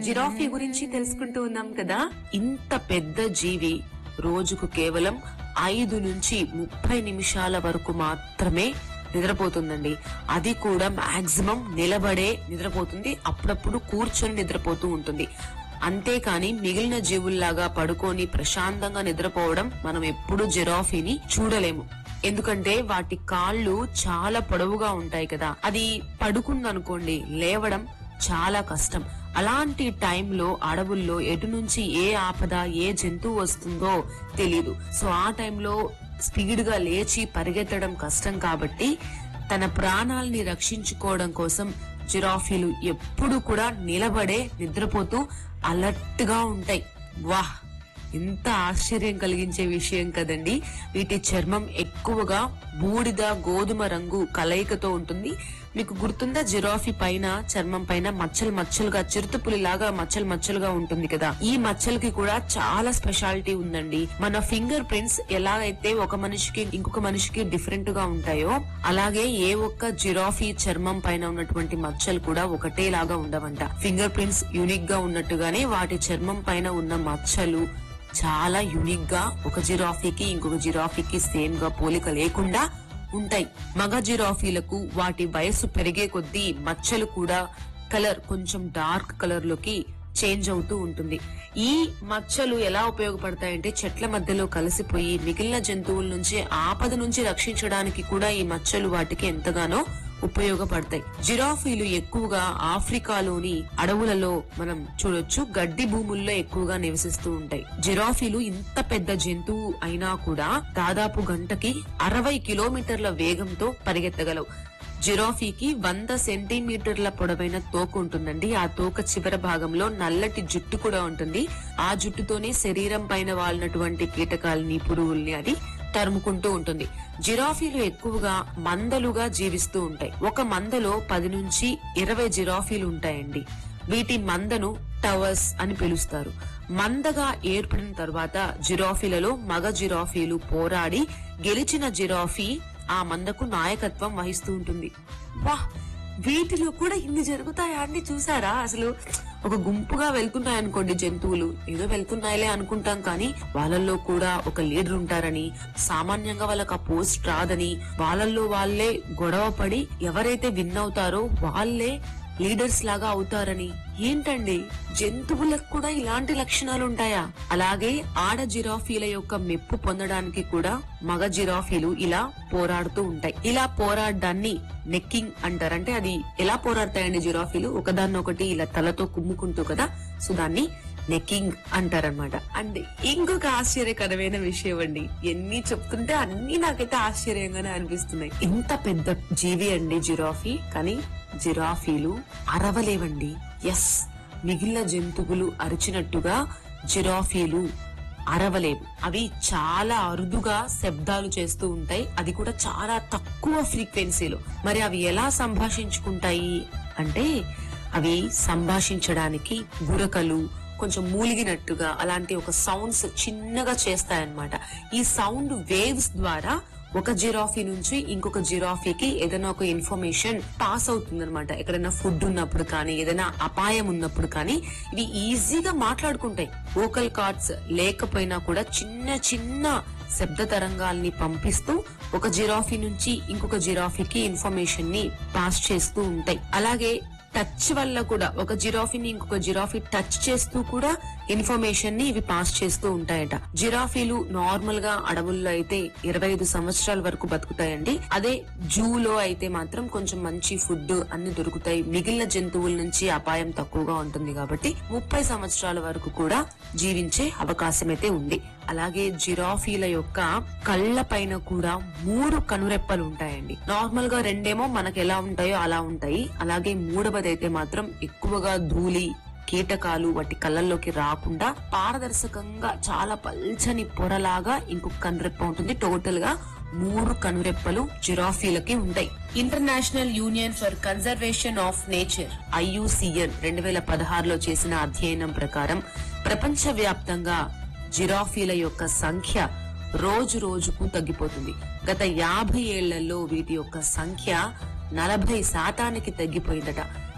giraffe గురించి తెలుసుకుంటూ ఉన్నాం కదా ఇంత పెద్ద జీవి రోజుకు కేవలం ఐదు నుంచి ముప్పై నిమిషాల వరకు మాత్రమే నిద్రపోతుందండి అది కూడా మాక్సిమం నిలబడే నిద్రపోతుంది అప్పుడప్పుడు కూర్చొని నిద్రపోతూ ఉంటుంది అంతేకాని మిగిలిన జీవుల్లాగా పడుకొని ప్రశాంతంగా నిద్రపోవడం మనం ఎప్పుడు జిరాఫీని చూడలేము ఎందుకంటే వాటి కాళ్ళు చాలా పొడవుగా ఉంటాయి కదా అది పడుకుందనుకోండి లేవడం చాలా కష్టం అలాంటి టైంలో అడవుల్లో ఎటు నుంచి ఏ ఆపద ఏ జంతువు వస్తుందో తెలియదు సో ఆ టైంలో స్పీడ్ గా లేచి పరిగెత్తడం కష్టం కాబట్టి తన ప్రాణాల్ని రక్షించుకోవడం కోసం జిరాఫీలు ఎప్పుడు కూడా నిలబడే నిద్రపోతూ అలర్ట్ గా ఉంటాయి వాహ్ ఎంత ఆశ్చర్యం కలిగించే విషయం కదండి వీటి చర్మం ఎక్కువగా బూడిద గోధుమ రంగు కలయికతో ఉంటుంది మీకు గుర్తుందా జిరాఫీ పైన చర్మం పైన మచ్చలు మచ్చలుగా చిరుతపులి లాగా మచ్చలు మచ్చలుగా ఉంటుంది కదా ఈ మచ్చలకి కూడా చాలా స్పెషాలిటీ ఉందండి మన ఫింగర్ ప్రింట్స్ ఎలాగైతే ఒక మనిషికి ఇంకొక మనిషికి డిఫరెంట్ గా ఉంటాయో అలాగే ఏ ఒక్క జిరాఫీ చర్మం పైన ఉన్నటువంటి మచ్చలు కూడా ఒకటేలాగా ఉండవంట ఫింగర్ ప్రింట్స్ యూనిక్ గా ఉన్నట్టుగానే వాటి చర్మం పైన ఉన్న మచ్చలు చాలా యునిక్ గా ఒక జిరాఫీకి ఇంకొక జిరాఫీకి సేమ్ గా పోలిక లేకుండా ఉంటాయి మగ జిరాఫీలకు వాటి వయస్సు పెరిగే కొద్దీ మచ్చలు కూడా కలర్ కొంచెం డార్క్ కలర్ లోకి చేంజ్ అవుతూ ఉంటుంది ఈ మచ్చలు ఎలా ఉపయోగపడతాయంటే చెట్ల మధ్యలో కలిసిపోయి మిగిలిన జంతువుల నుంచి ఆపద నుంచి రక్షించడానికి కూడా ఈ మచ్చలు వాటికి ఎంతగానో ఉపయోగపడతాయి జిరాఫీలు ఎక్కువగా ఆఫ్రికాలోని అడవులలో మనం చూడొచ్చు గడ్డి భూముల్లో ఎక్కువగా నివసిస్తూ ఉంటాయి జిరాఫీలు ఇంత పెద్ద జంతువు అయినా కూడా దాదాపు గంటకి అరవై కిలోమీటర్ల వేగంతో పరిగెత్తగలవు జిరాఫీకి వంద సెంటీమీటర్ల పొడవైన తోక ఉంటుందండి ఆ తోక చివర భాగంలో నల్లటి జుట్టు కూడా ఉంటుంది ఆ జుట్టుతోనే శరీరం పైన వాలినటువంటి కీటకాలని పురుగుల్ని అది తరుముకుంటూ ఉంటుంది జిరాఫీలు ఎక్కువగా మందలుగా జీవిస్తూ ఉంటాయి ఒక మందలో పది నుంచి ఇరవై జిరాఫీలు ఉంటాయండి వీటి మందను టవర్స్ అని పిలుస్తారు మందగా ఏర్పడిన తర్వాత జిరాఫీలలో మగ జిరాఫీలు పోరాడి గెలిచిన జిరాఫీ ఆ మందకు నాయకత్వం వహిస్తూ ఉంటుంది వాహ్ వీటిలో కూడా ఇన్ని జరుగుతాయా అండి చూసారా అసలు ఒక గుంపుగా వెళ్తున్నాయి అనుకోండి జంతువులు ఏదో వెళ్తున్నాయిలే అనుకుంటాం కానీ వాళ్ళల్లో కూడా ఒక లీడర్ ఉంటారని సామాన్యంగా వాళ్ళకి ఆ పోస్ట్ రాదని వాళ్ళల్లో వాళ్ళే గొడవ పడి ఎవరైతే విన్ అవుతారో వాళ్ళే లీడర్స్ లాగా అవుతారని ఏంటండి జంతువులకు కూడా ఇలాంటి లక్షణాలు ఉంటాయా అలాగే ఆడ జిరాఫీల యొక్క మెప్పు పొందడానికి కూడా మగ జిరాఫీలు ఇలా పోరాడుతూ ఉంటాయి ఇలా పోరాడడాన్ని నెక్కింగ్ అంటారు అంటే అది ఎలా పోరాడతాయండి జిరాఫీలు ఒకదాన్నొకటి ఇలా తలతో కుమ్ముకుంటూ కదా సో దాన్ని నెక్కింగ్ అంటారనమాట అండ్ ఇంకొక ఆశ్చర్యకరమైన విషయం అండి ఎన్ని చెప్తుంటే అన్ని నాకైతే ఆశ్చర్యంగానే అనిపిస్తున్నాయి ఇంత పెద్ద జీవి అండి జిరాఫీ కానీ జిరాఫీలు అరవలేవండి ఎస్ మిగిలిన జంతువులు అరిచినట్టుగా జిరాఫీలు అరవలేవు అవి చాలా అరుదుగా శబ్దాలు చేస్తూ ఉంటాయి అది కూడా చాలా తక్కువ ఫ్రీక్వెన్సీలో మరి అవి ఎలా సంభాషించుకుంటాయి అంటే అవి సంభాషించడానికి గురకలు కొంచెం మూలిగినట్టుగా అలాంటి ఒక సౌండ్స్ చిన్నగా చేస్తాయన్నమాట ఈ సౌండ్ వేవ్స్ ద్వారా ఒక జిరాఫీ నుంచి ఇంకొక జిరాఫీకి ఏదైనా ఒక ఇన్ఫర్మేషన్ పాస్ అవుతుంది అనమాట ఎక్కడైనా ఫుడ్ ఉన్నప్పుడు కానీ ఏదైనా అపాయం ఉన్నప్పుడు కానీ ఇవి ఈజీగా మాట్లాడుకుంటాయి వోకల్ కార్డ్స్ లేకపోయినా కూడా చిన్న చిన్న శబ్ద తరంగాల్ని పంపిస్తూ ఒక జిరాఫీ నుంచి ఇంకొక జిరాఫీకి ఇన్ఫర్మేషన్ ని పాస్ చేస్తూ ఉంటాయి అలాగే టచ్ వల్ల కూడా ఒక జిరాఫీని ఇంకొక జిరాఫీ టచ్ చేస్తూ కూడా ఇన్ఫర్మేషన్ ని ఇవి పాస్ చేస్తూ ఉంటాయట జిరాఫీలు నార్మల్ గా అడవుల్లో అయితే ఇరవై ఐదు సంవత్సరాల వరకు బతుకుతాయండి అదే జూలో అయితే మాత్రం కొంచెం మంచి ఫుడ్ అన్ని దొరుకుతాయి మిగిలిన జంతువుల నుంచి అపాయం తక్కువగా ఉంటుంది కాబట్టి ముప్పై సంవత్సరాల వరకు కూడా జీవించే అవకాశం అయితే ఉంది అలాగే జిరాఫీల యొక్క కళ్ళ పైన కూడా మూడు కనురెప్పలు ఉంటాయండి నార్మల్ గా రెండేమో మనకు ఎలా ఉంటాయో అలా ఉంటాయి అలాగే మూడవది అయితే మాత్రం ఎక్కువగా ధూళి కీటకాలు వాటి కళ్ళల్లోకి రాకుండా పారదర్శకంగా చాలా పల్చని పొరలాగా ఇంకొక కనురెప్ప ఉంటుంది టోటల్ గా మూడు కనురెప్పలు జిరాఫీలకి ఉంటాయి international union for conservation of nature IUCN రెండు వేల పదహారులో చేసిన అధ్యయనం ప్రకారం ప్రపంచ వ్యాప్తంగా జిరాఫీల యొక్క సంఖ్య రోజు రోజుకు తగ్గిపోతుంది గత యాభై ఏళ్లలో వీటి యొక్క సంఖ్య నలభై శాతానికి తగ్గిపోయిందట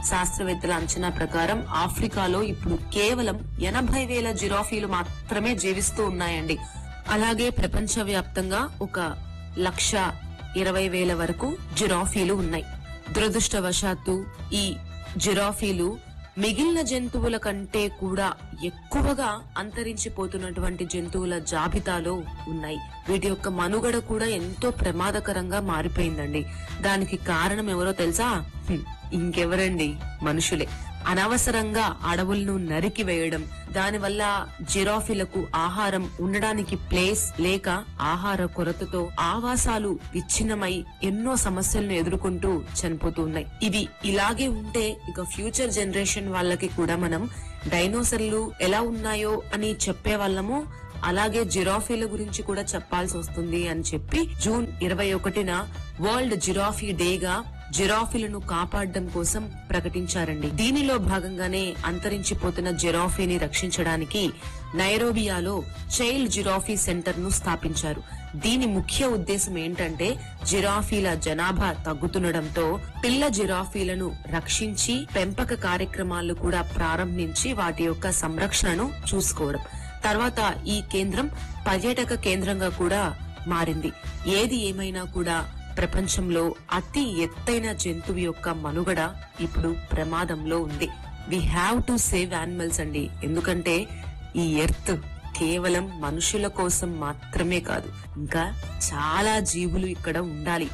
శాస్త్రవేత్తల అంచనా ప్రకారం ఆఫ్రికాలో ఇప్పుడు కేవలం ఎనభై వేల జిరాఫీలు మాత్రమే జీవిస్తూ ఉన్నాయండి అలాగే ప్రపంచవ్యాప్తంగా ఒక లక్ష ఇరవై వేల వరకు జిరాఫీలు ఉన్నాయి దురదృష్టవశాత్తు ఈ జిరాఫీలు మిగిలిన జంతువుల కంటే కూడా ఎక్కువగా అంతరించిపోతున్నటువంటి జంతువుల జాబితాలో ఉన్నాయి వీటి యొక్క మనుగడ కూడా ఎంతో ప్రమాదకరంగా మారిపోయిందండి దానికి కారణం ఎవరో తెలుసా హ్మ్, ఇంకెవరండి మనుషులే అనవసరంగా అడవులను నరికి వేయడం దానివల్ల జిరాఫీలకు ఆహారం ఉండడానికి ప్లేస్ లేక ఆహార కొరతతో ఆవాసాలు విచ్ఛిన్నమై ఎన్నో సమస్యలను ఎదుర్కొంటూ చనిపోతూ ఉన్నాయి ఇవి ఇలాగే ఉంటే ఇక ఫ్యూచర్ జనరేషన్ వాళ్ళకి కూడా మనం డైనోసర్లు ఎలా ఉన్నాయో అని చెప్పే వాళ్ళము అలాగే జిరాఫీల గురించి కూడా చెప్పాల్సి వస్తుంది అని చెప్పి జూన్ ఇరవై ఒకటిన వరల్డ్ జిరాఫీ డేగా జిరాఫీలను కాపాడడం కోసం ప్రకటించారండి దీనిలో భాగంగానే అంతరించిపోతున్న జిరాఫీని రక్షించడానికి నైరోబియాలో చైల్డ్ జిరాఫీ సెంటర్ ను స్థాపించారు దీని ముఖ్య ఉద్దేశం ఏంటంటే జిరాఫీల జనాభా తగ్గుతుండడంతో పిల్ల జిరాఫీలను రక్షించి పెంపక కార్యక్రమాలు కూడా ప్రారంభించి వాటి యొక్క సంరక్షణను చూసుకోవడం తర్వాత ఈ కేంద్రం పర్యాటక కేంద్రంగా కూడా మారింది ఏది ఏమైనా కూడా ప్రపంచంలో అతి ఎత్తైన జంతువు యొక్క మనుగడ ఇప్పుడు ప్రమాదంలో ఉంది we have to save animals అండి ఎందుకంటే ఈ ఎర్త్ కేవలం మనుషుల కోసం మాత్రమే కాదు ఇంకా చాలా జీవులు ఇక్కడ ఉండాలి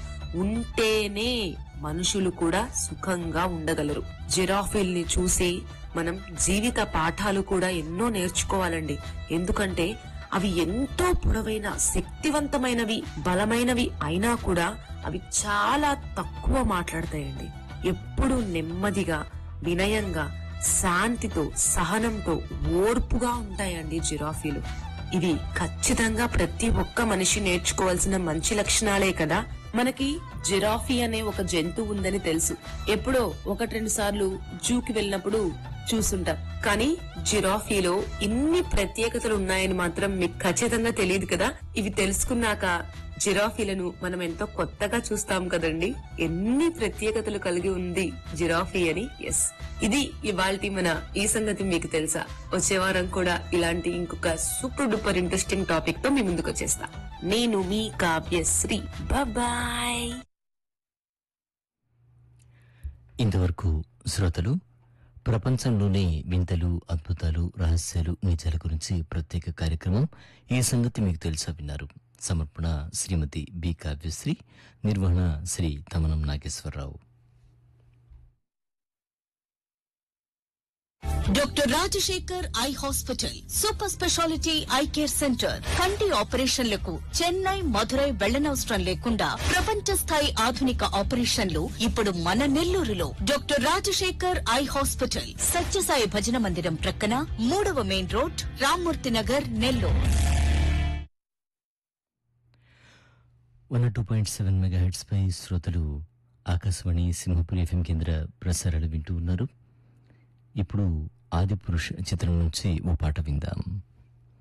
ఉంటేనే మనుషులు కూడా సుఖంగా ఉండగలరు జిరాఫీల్ని చూసి మనం జీవిత పాఠాలు కూడా ఎన్నో నేర్చుకోవాలండి ఎందుకంటే అవి ఎంతో పొడవైన శక్తివంతమైనవి బలమైనవి అయినా కూడా అవి చాలా తక్కువ మాట్లాడతాయండి ఎప్పుడు నెమ్మదిగా వినయంగా శాంతితో సహనంతో ఓర్పుగా ఉంటాయండి జిరాఫీలు ఇవి ఖచ్చితంగా ప్రతి ఒక్క మనిషి నేర్చుకోవాల్సిన మంచి లక్షణాలే కదా మనకి జిరాఫీ అనే ఒక జంతువు ఉందని తెలుసు ఎప్పుడో ఒకటి రెండు సార్లు జూకి వెళ్ళినప్పుడు చూసుంటాం కానీ జిరాఫీలో ఇన్ని ప్రత్యేకతలు ఉన్నాయని మాత్రం మీకు ఖచ్చితంగా తెలియదు కదా ఇవి తెలుసుకున్నాక జిరాఫీలను మనం ఎంతో కొత్తగా చూస్తాం కదండి ఎన్ని ప్రత్యేకతలు కలిగి ఉంది జిరాఫీ అని ఎస్ ఇది ఇవాల్టి మన ఈ సంగతి మీకు తెలుసా వచ్చే వారం కూడా ఇలాంటి ఇంకొక సూపర్ డూపర్ ఇంట్రెస్టింగ్ టాపిక్ తో మీ ముందుకు వచ్చేస్తా నేను మీ కావ్యశ్రీ బాయ్ ఇంతవరకు శ్రోతలు ప్రపంచంలోని వింతలు అద్భుతాలు రహస్యాలు నిజాల గురించి ప్రత్యేక కార్యక్రమం ఈ సంగతి మీకు తెలుసా విన్నారు సమర్పణ శ్రీమతి బి కావ్యశ్రీ నిర్వహణ Sri Tamanam Nageswararao doctor Rajasekhar eye hospital super speciality eye care centre కంటి ఆపరేషన్లకు చెన్నై మధురై వెళ్లనవసరం లేకుండా ప్రపంచ స్థాయి ఆధునిక ఆపరేషన్లు ఇప్పుడు మన నెల్లూరులో doctor Rajasekhar eye hospital Satyasai భజన మందిరం ప్రక్కన మూడవ main road Rammurthy Nagar Nellore one two point seven mega hertz పై శ్రోతలు ఆకాశవాణి సింహపురి ఎఫ్ఎం కేంద్ర ప్రసారాలు వింటూ ఉన్నారు ఇప్పుడు ఆది పురుష చిత్రం నుంచి ఓ పాట విందాం